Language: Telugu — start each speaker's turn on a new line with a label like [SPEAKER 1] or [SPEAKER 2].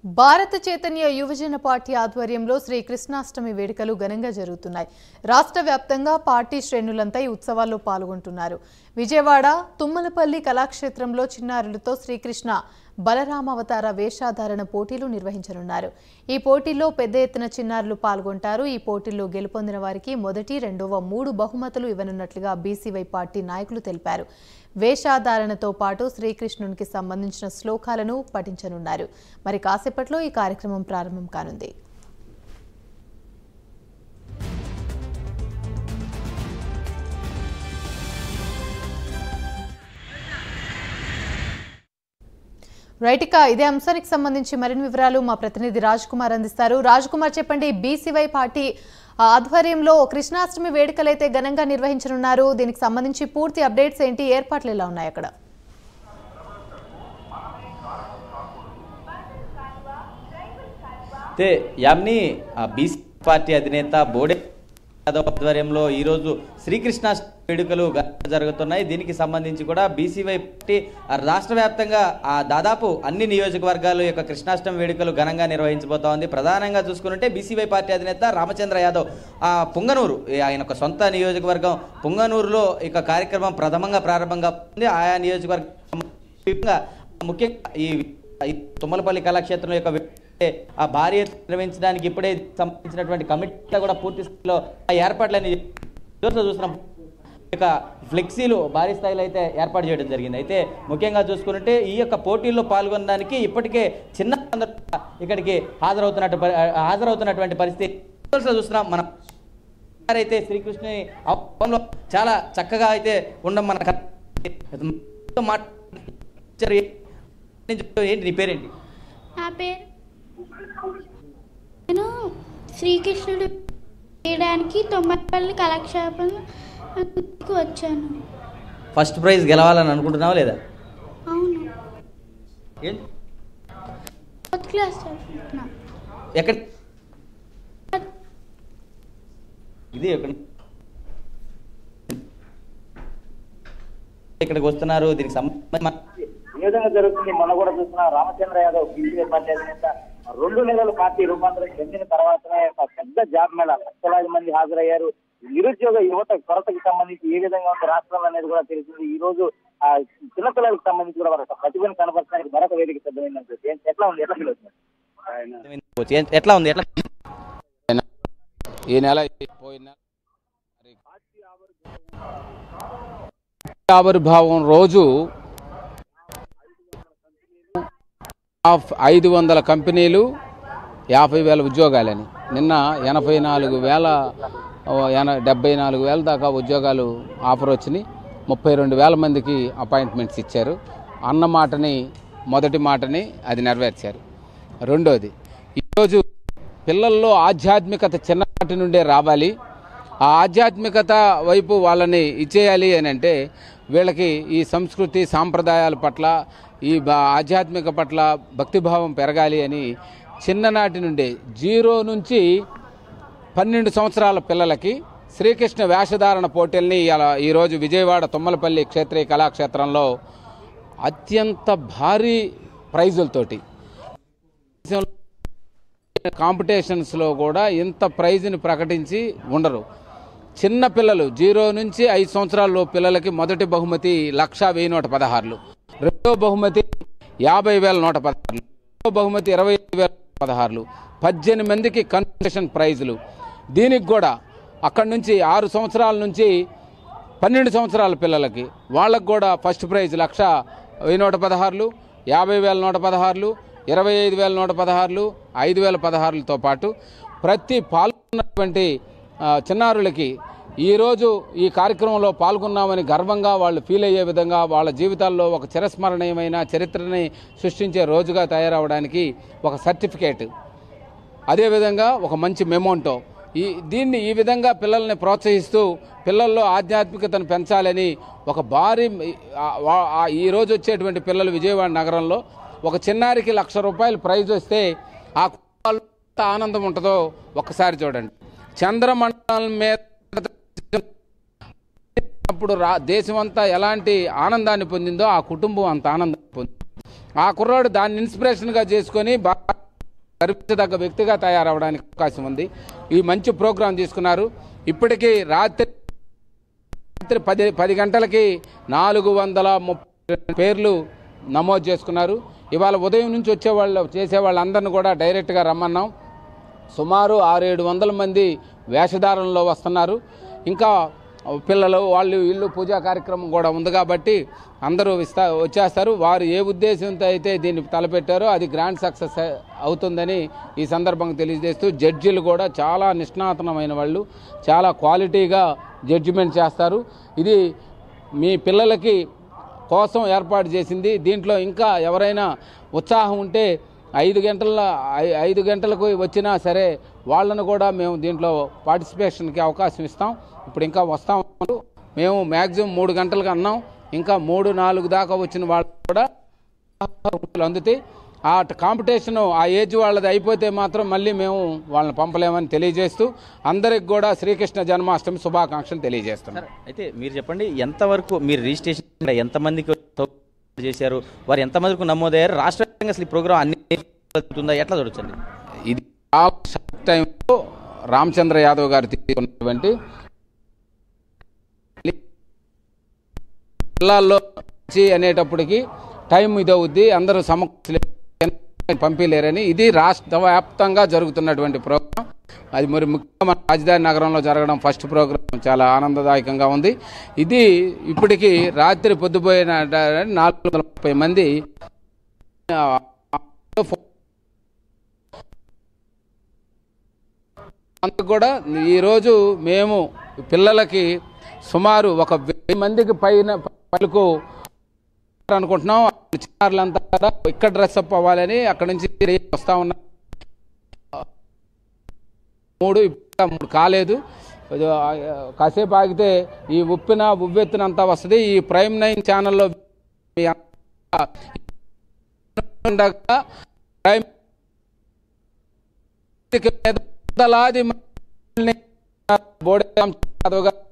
[SPEAKER 1] భారత చైతన్య యువజన పార్టీ ఆధ్వర్యంలో శ్రీ కృష్ణాష్టమి వేడుకలు ఘనంగా జరుగుతున్నాయి రాష్ట్ర వ్యాప్తంగా పార్టీ శ్రేణులంతా ఈ ఉత్సవాల్లో పాల్గొంటున్నారు విజయవాడ తుమ్మలపల్లి కళాక్షేత్రంలో చిన్నారులతో శ్రీకృష్ణ బలరామావతార వేషాధారణ పోటీలు నిర్వహించనున్నారు ఈ పోటీల్లో పెద్ద ఎత్తున చిన్నారులు పాల్గొంటారు ఈ పోటీల్లో గెలుపొందిన వారికి మొదటి రెండవ మూడు బహుమతులు ఇవ్వనున్నట్లుగా బీసీవై పార్టీ నాయకులు తెలిపారు వేషాధారణతో పాటు శ్రీకృష్ణునికి సంబంధించిన శ్లోకాలను పఠించనున్నారు మరి కాసేపట్లో ఈ కార్యక్రమం ప్రారంభం కానుంది రైట్ ఇక ఇదే అంశానికి సంబంధించి మరిన్ని వివరాలు మా ప్రతినిధి రాజ్ కుమార్ అందిస్తారు రాజ్ కుమార్ చెప్పండి బీసీవై పార్టీ ఆధ్వర్యంలో కృష్ణాష్టమి వేడుకలైతే ఘనంగా నిర్వహించనున్నారు దీనికి సంబంధించి పూర్తి అప్డేట్స్ ఏంటి ఏర్పాట్లు ఎలా ఉన్నాయి అక్కడ
[SPEAKER 2] అయితే యామ్ని ఆ బీసీ పార్టీ అధినేత బోడే యాదవ్ ఆధ్వర్యంలో ఈరోజు శ్రీకృష్ణ వేడుకలు ఘనంగా జరుగుతున్నాయి దీనికి సంబంధించి కూడా బీసీవై పార్టీ ఆ రాష్ట్ర వ్యాప్తంగా ఆ దాదాపు అన్ని నియోజకవర్గాలు యొక్క కృష్ణాష్టమి వేడుకలు ఘనంగా నిర్వహించబోతా ఉంది ప్రధానంగా చూసుకుంటే బీసీవై పార్టీ అధినేత రామచంద్ర యాదవ్ ఆ పుంగనూరు ఈ ఆయన ఒక సొంత నియోజకవర్గం పుంగనూరులో ఇక కార్యక్రమం ప్రథమంగా ప్రారంభంగా ఉంది ఆయా నియోజకవర్గం ముఖ్యంగా ముఖ్యంగా ఈ ఈ తుమ్మలపల్లి కళాక్షేత్రం యొక్క అంటే ఆ భారీ ఎత్తున నిర్వహించడానికి ఇప్పుడే సంబంధించినటువంటి కమిటీలో కూడా పూర్తి స్థాయిలో ఆ ఏర్పాట్లని ఈరోజు చూస్తున్నాం ఇక ఫ్లెక్సీలు భారీ స్థాయిలో అయితే ఏర్పాటు చేయడం జరిగింది అయితే ముఖ్యంగా చూసుకుంటే ఈ యొక్క పోటీల్లో పాల్గొనడానికి ఇప్పటికే చిన్న అందరూ ఇక్కడికి హాజరవుతున్నట్టు పరి- హాజరవుతున్నటువంటి పరిస్థితి ఈరోజు చూస్తున్నాం మనం అయితే శ్రీకృష్ణుని అవలంలో చాలా చక్కగా అయితే ఉండడం మన మాట్లాడారు ఏంటి నీ పేరేంటి
[SPEAKER 3] నా పేరు నేను శ్రీకృష్ణుడు చేయడానికి తొమ్మపల్లి కళాక్షేపంకి వచ్చాను
[SPEAKER 2] ఫస్ట్ ప్రైజ్ గెలవాలని అనుకుంటున్నావా లేదా
[SPEAKER 3] అవును
[SPEAKER 2] ఏం
[SPEAKER 3] ఫోర్త్ క్లాస్ చదువుతున్నా
[SPEAKER 2] ఎక్కడ ఇది ఎక్కడ ఇక్కడికి వస్తున్నారు దీనికి సంబంధించి మన-
[SPEAKER 4] ఈ విధంగా జరుగుతుంది మొన్న కూడా చూసిన రామచంద్ర యాదవ్ బీసీ పార్టీ అధినేత రెండు నెలల పార్టీ రూపాంతరం చెందిన తర్వాతనే ఒక పెద్ద జాబ్ మేళ లక్షలాది మంది హాజరయ్యారు నిరుద్యోగ యువత కొరతకి సంబంధించి ఏ విధంగా ఉంది రాష్ట్రం అనేది కూడా తెలిసింది ఈ రోజు ఆ చిన్నపిల్లలకు సంబంధించి కూడా వారు ఒక ప్రతిభను కనపరచడానికి మరొక వేదిక సిద్ధమైందని చెప్పి ఏం- ఎట్లా ఉంది ఎట్లా ఫీల్ అవుతుంది
[SPEAKER 2] ఎ- ఎట్లా ఉంది ఎట్లా
[SPEAKER 5] ఈ నెల పోయిన నెల ఆవిర్భావం రోజు ఆఫ్ ఐదు వందల కంపెనీలు యాభై వేల ఉద్యోగాలని నిన్న ఎనభై నాలుగు వేల ఓ, ఎన డెబ్బై నాలుగు వేల దాకా ఉద్యోగాలు ఆఫర్ వచ్చినాయి ముప్పై రెండు వేల మందికి అపాయింట్మెంట్స్ ఇచ్చారు అన్న మాటని మొదటి మాటని అది నెరవేర్చారు రెండోది ఈరోజు పిల్లల్లో ఆధ్యాత్మికత చిన్ననాటి నుండే రావాలి ఆ ఆధ్యాత్మికత వైపు వాళ్ళని ఇచ్చేయాలి అని అంటే వీళ్ళకి ఈ సంస్కృతి సాంప్రదాయాల పట్ల ఈ బా- ఆధ్యాత్మిక పట్ల భక్తిభావం పెరగాలి అని చిన్ననాటి నుండే జీరో నుంచి పన్నెండు సంవత్సరాల పిల్లలకి శ్రీకృష్ణ వేషధారణ పోటీల్ని ఇలా ఈరోజు విజయవాడ తుమ్మలపల్లి క్షేత్రీయ కళాక్షేత్రంలో అత్యంత భారీ ప్రైజులతోటి కాంపిటీషన్స్లో కూడా ఇంత ప్రైజ్ని ప్రకటించి ఉండరు చిన్న పిల్లలు జీరో నుంచి ఐదు సంవత్సరాల పిల్లలకి మొదటి బహుమతి లక్ష వెయ్యి నూట పదహారులు రెండో బహుమతి యాభై వేల నూట పదహారులు రెండో బహుమతి ఇరవై ఐదు వేల పదహారులు పద్దెనిమిది మందికి కన్సెషన్ ప్రైజులు దీనికి కూడా అక్కడి నుంచి ఆరు సంవత్సరాల నుంచి పన్నెండు సంవత్సరాల పిల్లలకి వాళ్ళకు కూడా ఫస్ట్ ప్రైజ్ లక్ష వెయ్యి నూట పదహారులు యాభై వేల నూట పదహారులు ఇరవై ఐదు వేల నూట పదహారులు ఐదు వేల పదహారులతో పాటు ప్రతి పాల్గొన్నటువంటి ఆ, చిన్నారులకి ఈరోజు ఈ కార్యక్రమంలో పాల్గొన్నామని గర్వంగా వాళ్ళు ఫీల్ అయ్యే విధంగా వాళ్ళ జీవితాల్లో ఒక చిరస్మరణీయమైన చరిత్రని సృష్టించే రోజుగా తయారవడానికి ఒక సర్టిఫికేట్ అదేవిధంగా ఒక మంచి మెమోంటో ఈ దీన్ని ఈ విధంగా పిల్లల్ని ప్రోత్సహిస్తూ పిల్లల్లో ఆధ్యాత్మికతను పెంచాలని ఒక భారీ ఆ- ఆ- ఆ- ఈ రోజు వచ్చేటువంటి పిల్లలు విజయవాడ నగరంలో ఒక చిన్నారికి లక్ష రూపాయలు ప్రైజ్ వస్తే ఆ కుటుంబాల్లో ఎంత ఆనందం ఉంటుందో ఒక్కసారి చూడండి చంద్రమండలం మీద అప్పుడు రా దేశమంతా ఎలాంటి ఆనందాన్ని పొందిందో ఆ కుటుంబం అంత ఆనందాన్ని పొందింది ఆ కుర్రాడు దాన్ని ఇన్స్పిరేషన్గా చేసుకొని బా- గర్వించదగ్గ వ్యక్తిగా తయారవడానికి అవకాశం ఉంది ఈ మంచి ప్రోగ్రాం తీసుకున్నారు ఇప్పటికీ రాత్రి రాత్రి పది పది గంటలకి నాలుగు వందల ముప్పై పేర్లు నమోదు చేసుకున్నారు ఇవాళ ఉదయం నుంచి వచ్చే వాళ్ళు చేసే వాళ్ళందరిని కూడా డైరెక్ట్గా రమ్మన్నాం సుమారు ఆరేడు వందల మంది వేషధారణలో వస్తున్నారు ఇంకా పిల్లలు వాళ్ళు ఇల్లు పూజా కార్యక్రమం కూడా ఉంది కాబట్టి అందరూ విస్తా వచ్చేస్తారు వారు ఏ ఉద్దేశంతో అయితే దీన్ని తలపెట్టారో అది గ్రాండ్ సక్సెస్ అవుతుందని ఈ సందర్భంగా తెలియజేస్తూ జడ్జిలు కూడా చాలా నిష్ణాతనమైన వాళ్ళు చాలా క్వాలిటీగా జడ్జిమెంట్ చేస్తారు ఇది మీ పిల్లలకి కోసం ఏర్పాటు చేసింది దీంట్లో ఇంకా ఎవరైనా ఉత్సాహం ఉంటే ఐదు గంటల ఐ- ఐదు గంటలకు వచ్చినా సరే వాళ్ళను కూడా మేము దీంట్లో పార్టిసిపేషన్కి అవకాశం ఇస్తాం ఇప్పుడు ఇంకా వస్తాం మేము మ్యాక్సిమం మూడు గంటలకు అన్నాం ఇంకా మూడు నాలుగు దాకా వచ్చిన వాళ్ళు కూడా రూపాయలు అందుతాయి ఆ కాంపిటీషన్ ఆ ఏజ్ వాళ్ళది అయిపోతే మాత్రం మళ్ళీ మేము వాళ్ళని పంపలేమని తెలియజేస్తూ అందరికి కూడా శ్రీకృష్ణ జన్మాష్టమి శుభాకాంక్షలు తెలియజేస్తున్నాం
[SPEAKER 2] అయితే మీరు చెప్పండి ఎంతవరకు మీరు రిజిస్ట్రేషన్ కూడా ఎంతమందికి సౌకర్యం చేశారు వారు ఎంతమందికి నమోదయ్యారు రాష్ట్ర వ్యాప్తంగా అసలు ఈ ప్రోగ్రామ్ అన్ని జరుగుతుందా ఎట్లా చూడొచ్చండి
[SPEAKER 5] ఇది చాలా షార్ట్ టైంలో రామచంద్ర యాదవ్ గారు తీసుకున్నటువంటి జిల్లాల్లో వచ్చి అనేటప్పటికి టైం ఇదవుద్ది అందరూ సమస్యలు పంపించలేరని ఇది రాష్ట్ర వ్యాప్తంగా జరుగుతున్నటువంటి ప్రోగ్రాం అది మరి ముఖ్యంగా మన రాజధాని నగరంలో జరగడం ఫస్ట్ ప్రోగ్రాం చాలా ఆనందదాయకంగా ఉంది ఇది ఇప్పటికీ రాత్రి పొద్దుపోయిన నాలుగు వందల ముప్పై మంది ఆ, అందుకు కూడా ఈరోజు మేము పిల్లలకి సుమారు ఒక వెయ్యి మందికి పైన పలుకు అనుకుంటున్నాం చిన్నారులంతా కూడా ఇక్కడ డ్రెస్ అప్ అవ్వాలని అక్కడ నుంచి వస్తా ఉన్నా మూడు ఇంకా మూడు కాలేదు ఇది, ఆ, కాసేపు ఆగితే ఈ ఉప్పిన ఉవ్వెత్తునంతా వస్తుంది ఈ ప్రైమ్ నైన్ ఛానల్లో మీ అంతా ఉండగా ప్రైమ్ వందలాది మందిని బోడే రామచంద్ర యాదవ్ గారు